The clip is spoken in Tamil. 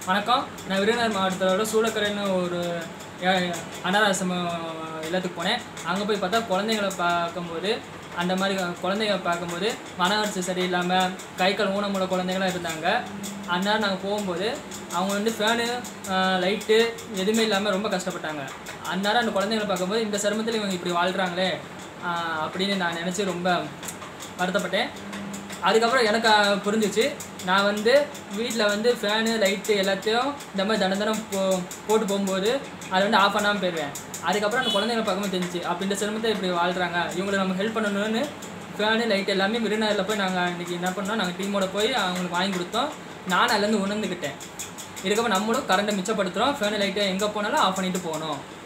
வணக்கம் நான் விருதுநகர் மாவட்டத்தோட சூளக்கரைன்னு ஒரு ஏ- அனாதாசிரம இல்லத்துக்கு போனேன் அங்கே போய் பார்த்தா குழந்தைங்களை பார்க்கும்போது அந்த மாதிரி குழந்தைங்க பார்க்கும்போது மன வளர்ச்சி சரியில்லாமல் கை கால் ஊனமுள்ள குழந்தைங்களாம் இருந்தாங்க அந்நேரம் நாங்கள் போகும்போது அவங்க வந்து ஃபேனு லைட்டு எதுவுமே இல்லாமல் ரொம்ப கஷ்டப்பட்டாங்க அந்நேரம் அந்த குழந்தைங்களை பார்க்கும்போது இந்த சிரமத்தில் இவங்க இப்படி வாழ்கிறாங்களே ஆஹ் அப்படின்னு நான் நினச்சி ரொம்ப வருத்தப்பட்டேன் அதுக்கப்புறம் எனக்கு அஹ், புரிஞ்சிச்சு நான் வந்து வீட்டில் வந்து ஃபேனு லைட்டு எல்லாத்தையும் இந்த மாதிரி தினம் தினம் போ போட்டு போகும்போது அதை வந்து ஆஃப் பண்ணாமல் போயிடுவேன் அதுக்கப்புறம் அந்த குழந்தைங்களை பார்க்கும்போது தெரிஞ்சுச்சு அப்படி இந்த சிரமத்தை இப்படி வாழ்கிறாங்க இவங்களுக்கு நம்ம ஹெல்ப் பண்ணணும்னு ஃபேனு லைட் எல்லாமே விருதுநகரில் போய் நாங்கள் இன்றைக்கி என்ன பண்ணோம் நாங்கள் டீமோட போய் அவங்களுக்கு வாங்கி கொடுத்தோம் நான் அதுலேருந்து உணர்ந்துக்கிட்டேன் இதுக்கப்புறம் நம்மளும் கரண்ட்டை மிச்சப்படுத்துகிறோம் ஃபேனு லைட்டை எங்கே போனாலும் ஆஃப் பண்ணிட்டு போகணும்